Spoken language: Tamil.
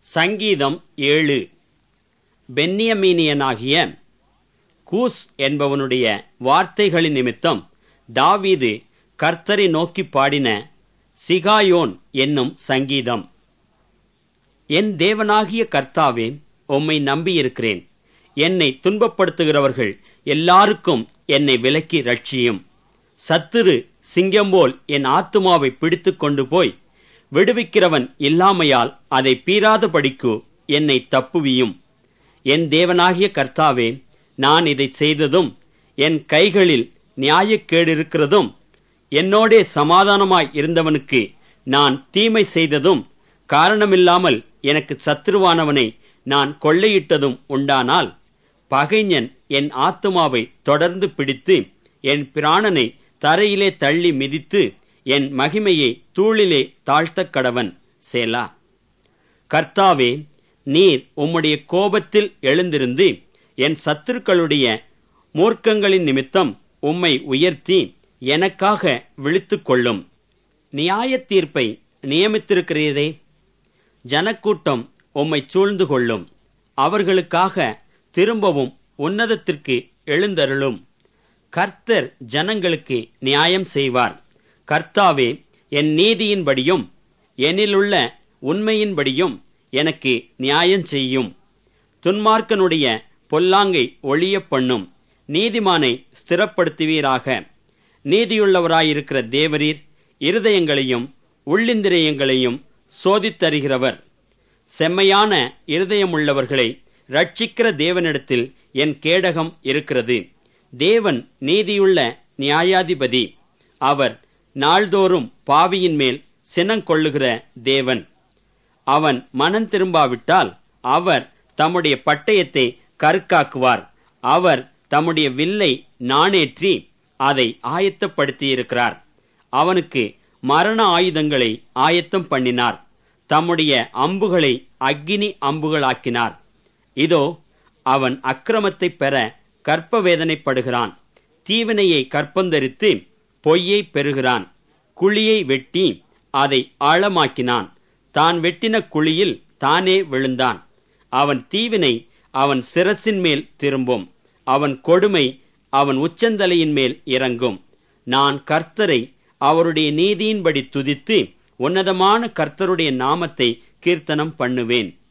சங்கீதம் ஏழு பென்னியமீனியனாகிய கூஸ் என்பவனுடைய வார்த்தைகளின் நிமித்தம் தாவீது கர்த்தரை நோக்கி பாடின சிகாயோன் என்னும் சங்கீதம் என் தேவனாகிய கர்த்தாவே உம்மை நம்பியிருக்கிறேன் என்னை துன்பப்படுத்துகிறவர்கள் எல்லாருக்கும் என்னை விலக்கி ரட்சியும் சத்துரு சிங்கம்போல் என் ஆத்துமாவை பிடித்துக் கொண்டு போய் விடுவிக்கிறவன் இல்லாமையால் அதை பீறாதபடிக்கு என்னை தப்புவியும் என் தேவனாகிய கர்த்தாவே நான் இதை செய்ததும் என் கைகளில் நியாயக்கேடிருக்கிறதும் என்னோடே சமாதானமாய் இருந்தவனுக்கு நான் தீமை செய்ததும் காரணமில்லாமல் எனக்கு சத்துருவானவனை நான் கொள்ளையிட்டதும் உண்டானால் பகைஞன் என் ஆத்துமாவை தொடர்ந்து பிடித்து என் பிராணனை தரையிலே தள்ளி மிதித்து என் மகிமையை தூளிலே தாழ்த்தக் கடவன் சேலா கர்த்தாவே நீர் உம்முடைய கோபத்தில் எழுந்திருந்து என் சத்துருக்களுடைய மூர்க்கங்களின் நிமித்தம் உம்மை உயர்த்தி எனக்காக விழித்துக் கொள்ளும் நியாய தீர்ப்பை நியமித்திருக்கிறீரே ஜனக்கூட்டம் உம்மை சூழ்ந்து கொள்ளும் அவர்களுக்காக திரும்பவும் உன்னதத்திற்கு எழுந்தருளும் கர்த்தர் ஜனங்களுக்கு நியாயம் செய்வார் கர்த்தாவே என் நீதியின்படியும் என்னிலுள்ள உண்மையின்படியும் எனக்கு நியாயம் செய்யும் துன்மார்க்கனுடைய பொல்லாங்கை ஒழிய பண்ணும் நீதிமானை ஸ்திரப்படுத்துவீராக நீதியுள்ளவராயிருக்கிற தேவரீர் இருதயங்களையும் உள்ளிந்திரியங்களையும் சோதித்தருகிறவர் செம்மையான இருதயமுள்ளவர்களை ரட்சிக்கிற தேவனிடத்தில் என் கேடகம் இருக்கிறது தேவன் நீதியுள்ள நியாயாதிபதி அவர் நாள்தோறும் பாவியின் மேல் சினங்கொள்ளுகிற தேவன் அவன் மனம் திரும்பாவிட்டால் அவர் தம்முடைய பட்டயத்தை கருக்காக்குவார் அவர் தம்முடைய வில்லை நாணேற்றி அதை ஆயத்தப்படுத்தியிருக்கிறார் அவனுக்கு மரண ஆயுதங்களை ஆயத்தம் பண்ணினார் தம்முடைய அம்புகளை அக்கினி அம்புகளாக்கினார் இதோ அவன் அக்கிரமத்தை பெற கற்ப வேதனைப்படுகிறான் தீவினையை கற்பந்தரித்து பொய்யை பெறுகிறான் குழியை வெட்டி அதை ஆழமாக்கினான் தான் வெட்டின குழியில் தானே விழுந்தான் அவன் தீவினை அவன் சிரசின் மேல் திரும்பும் அவன் கொடுமை அவன் உச்சந்தலையின் மேல் இறங்கும் நான் கர்த்தரை அவருடைய நீதியின்படி துதித்து உன்னதமான கர்த்தருடைய நாமத்தை கீர்த்தனம் பண்ணுவேன்